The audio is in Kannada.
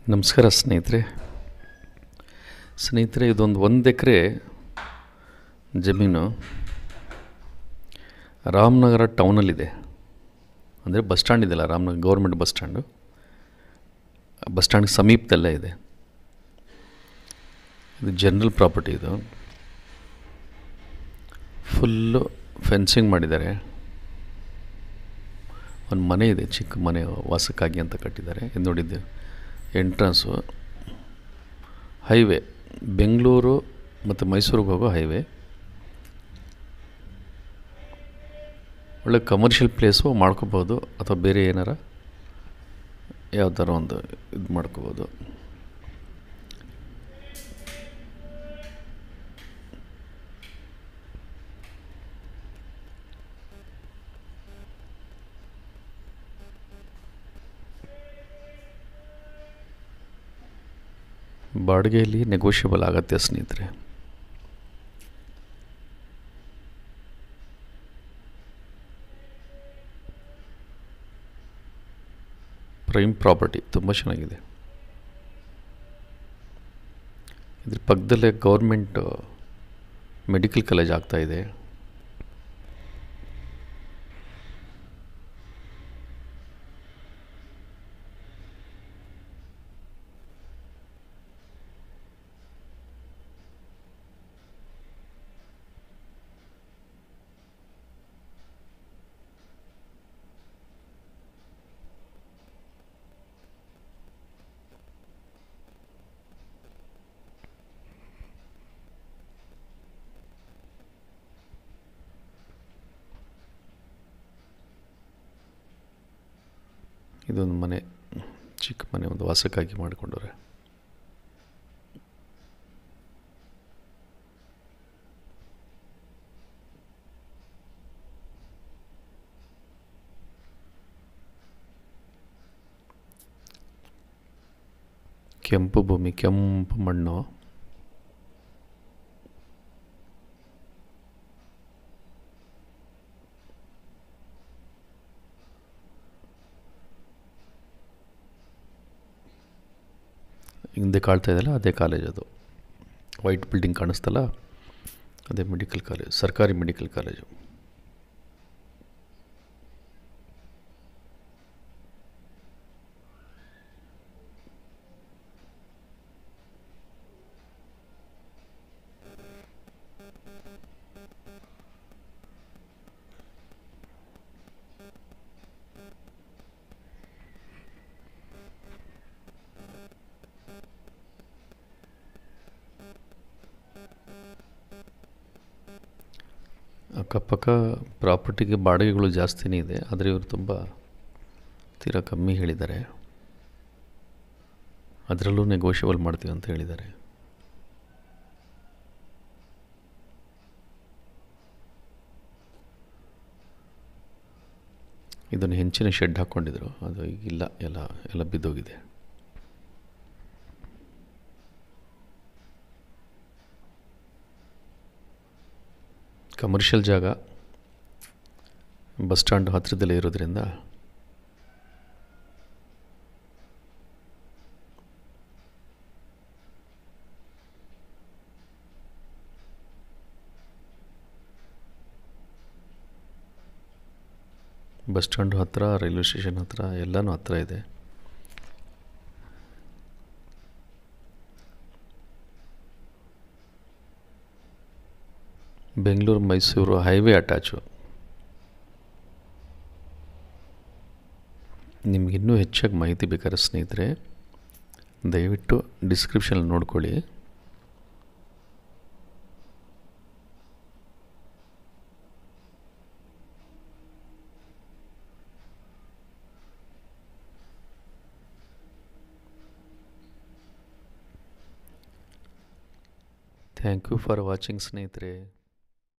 ನಮಸ್ಕಾರ ಸ್ನೇಹಿತರೆ ಸ್ನೇಹಿತರೆ ಇದೊಂದು ಒಂದು ಎಕರೆ ಜಮೀನು ರಾಮನಗರ ಟೌನಲ್ಲಿದೆ ಅಂದರೆ ಬಸ್ ಸ್ಟ್ಯಾಂಡ್ ಇದೆಯಲ್ಲ Ramanagara government bus stand bus stand ಸಮೀಪದಲ್ಲೇ ಇದೆ ಇದು ಜನರಲ್ ಪ್ರಾಪರ್ಟಿ ಇದು ಫುಲ್ಲು ಫೆನ್ಸಿಂಗ್ ಮಾಡಿದ್ದಾರೆ ಒಂದು ಮನೆ ಇದೆ ಚಿಕ್ಕ ಮನೆ ವಾಸಕ್ಕಾಗಿ ಅಂತ ಕಟ್ಟಿದ್ದಾರೆ ಇದು ನೋಡಿದ್ದು ಎಂಟ್ರೆನ್ಸು ಹೈವೇ ಬೆಂಗಳೂರು ಮತ್ತು ಮೈಸೂರಿಗೆ ಹೋಗೋ ಹೈವೇ ಒಳ್ಳೆ ಕಮರ್ಷಿಯಲ್ ಪ್ಲೇಸು ಮಾಡ್ಕೋಬೋದು ಅಥವಾ ಬೇರೆ ಏನಾರ ಯಾವ್ದಾರ ಒಂದು ಇದು ಮಾಡ್ಕೋಬೋದು ಬಾಡಿಗೆಯಲ್ಲಿ ನೆಗೋಷಿಯಬಲ್ ಆಗತ್ತೆ ಸ್ನೇಹಿತರೆ ಪ್ರೈಮ್ ಪ್ರಾಪರ್ಟಿ ತುಂಬ ಚೆನ್ನಾಗಿದೆ ಇದ್ರ ಪಕ್ಕದಲ್ಲೇ ಗೌರ್ಮೆಂಟ್ ಮೆಡಿಕಲ್ ಕಾಲೇಜ್ ಆಗ್ತಾ ಇದೆ ಇದೊಂದು ಮನೆ ಚಿಕ್ಕ ಮನೆ ಒಂದು ವಾಸಕ್ಕಾಗಿ ಮಾಡಿಕೊಂಡವ್ರೆ ಕೆಂಪು ಭೂಮಿ ಕೆಂಪು ಮಣ್ಣು ಹಿಂದೆ ಕಾಣ್ತಾ ಇದೆಯಲ್ಲ ಅದೇ ಕಾಲೇಜ್ ಅದು ವೈಟ್ ಬಿಲ್ಡಿಂಗ್ ಕಾಣಿಸ್ತಲ್ಲ ಅದೇ ಮೆಡಿಕಲ್ ಕಾಲೇಜ್ ಸರ್ಕಾರಿ ಮೆಡಿಕಲ್ ಕಾಲೇಜು ಅಕ್ಕಪಕ್ಕ ಪ್ರಾಪರ್ಟಿಗೆ ಬಾಡಿಗೆಗಳು ಜಾಸ್ತಿನೇ ಇದೆ ಆದರೆ ಇವರು ತುಂಬ ತೀರಾ ಕಮ್ಮಿ ಹೇಳಿದ್ದಾರೆ ಅದರಲ್ಲೂ ನೆಗೋಷಿಯಬಲ್ ಮಾಡ್ತೀವಿ ಅಂತ ಹೇಳಿದ್ದಾರೆ ಇದನ್ನು ಹೆಂಚಿನ ಶೆಡ್ ಹಾಕ್ಕೊಂಡಿದ್ರು ಅದು ಈಗಿಲ್ಲ ಎಲ್ಲ ಎಲ್ಲ ಬಿದ್ದೋಗಿದೆ ಕಮರ್ಷಿಯಲ್ ಜಾಗ ಬಸ್ ಸ್ಟ್ಯಾಂಡ್ ಹತ್ತಿರದಲ್ಲೇ ಇರೋದ್ರಿಂದ ಬಸ್ ಸ್ಟ್ಯಾಂಡ್ ಹತ್ತಿರ ರೈಲ್ವೆ ಸ್ಟೇಷನ್ ಹತ್ತಿರ ಎಲ್ಲನೂ ಹತ್ತಿರ ಇದೆ ಬೆಂಗಳೂರು ಮೈಸೂರು ಹೈವೇ ಅಟ್ಯಾಚು ನಿಮಗಿನ್ನೂ ಹೆಚ್ಚಾಗಿ ಮಾಹಿತಿ ಬೇಕಾದ್ರೆ ಸ್ನೇಹಿತರೆ ದಯವಿಟ್ಟು ಡಿಸ್ಕ್ರಿಪ್ಷನಲ್ಲಿ ನೋಡ್ಕೊಳ್ಳಿ ಥ್ಯಾಂಕ್ ಯು ಫಾರ್ ವಾಚಿಂಗ್ ಸ್ನೇಹಿತರೆ